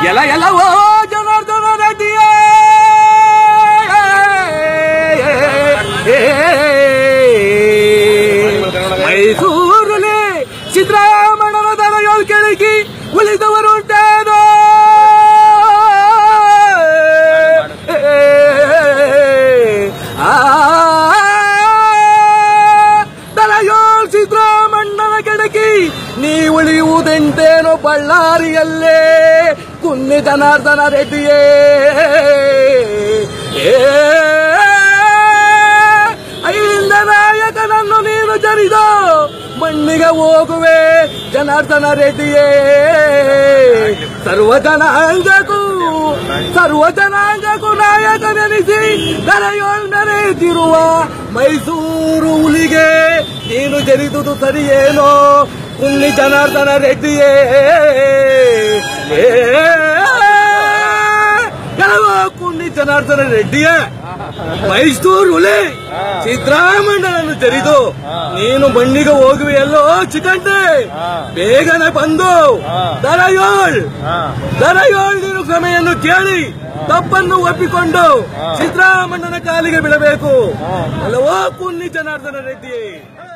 ಎಲ ಎಲ್ಲವೋ ಜನಾರ್ದನ ರೆಡ್ಡಿಯೇ ಮೈಸೂರಲ್ಲಿ ಸಿದ್ದರಾಮಣ್ಣನ ದನ ಕೆಳಗಿ ಉಳಿದವರುಂಟೇನೋ ಆ ದನಯೋಳ್ ಸಿದ್ದರಾಮಣ್ಣನ ಕೆಳಗಿ ನೀ ಉಳಿಯುವುದೆಂತೇನೋ ಬಳ್ಳಾರಿಯಲ್ಲೇ ಕುನ್ನಿ ಜನಾರ್ದನ ರೆಡ್ಡಿಯೇ ಏ ಅಹಿಂದ ನಾಯಕನನ್ನು ನೀನು ಜರಿದ ಮಣ್ಣಿಗೆ ಹೋಗುವೆ ಜನಾರ್ದನ ರೆಡ್ಡಿಯೇ ಸರ್ವ ಜನಾಂಗಕ್ಕೂ ಸರ್ವ ಜನಾಂಗಕ್ಕೂ ನಾಯಕನೆನಿಸಿ ದರೆಯೋಳ್ ಮೆರೆಯುತ್ತಿರುವ ಮೈಸೂರು ಹುಲಿಗೆ ನೀನು ಜರಿದುದು ಸರಿಯೇನೋ ಕುಲ್ಲಿ ಜನಾರ್ದನ ರೆಡ್ಡಿಯೇ ಏ ಯಾವ ಕುಂಡಿ ಜನಾರ್ದನ ರೆಡ್ಡಿಯೇ ಮೈಸೂರು ಹುಲಿ ಸಿದ್ದರಾಮಣ್ಣನನ್ನು ಜರಿದು ನೀನು ಮಣ್ಣಿಗೆ ಹೋಗುವೆಯಲ್ಲೋ ಚಿಕಂಟೆ ಬೇಗನೆ ಬಂದು ದರಯೋಳ್ ದರಯೋಳ್ ನೀನು ಕ್ಷಮೆಯನ್ನು ಕೇಳಿ ತಪ್ಪನ್ನು ಒಪ್ಪಿಕೊಂಡು ಸಿದ್ದರಾಮಣ್ಣನ ಕಾಲಿಗೆ ಬೀಳಬೇಕು ಅಲ್ಲವೋ ಕುನ್ನಿ ಜನಾರ್ದನ ರೆಡ್ಡಿ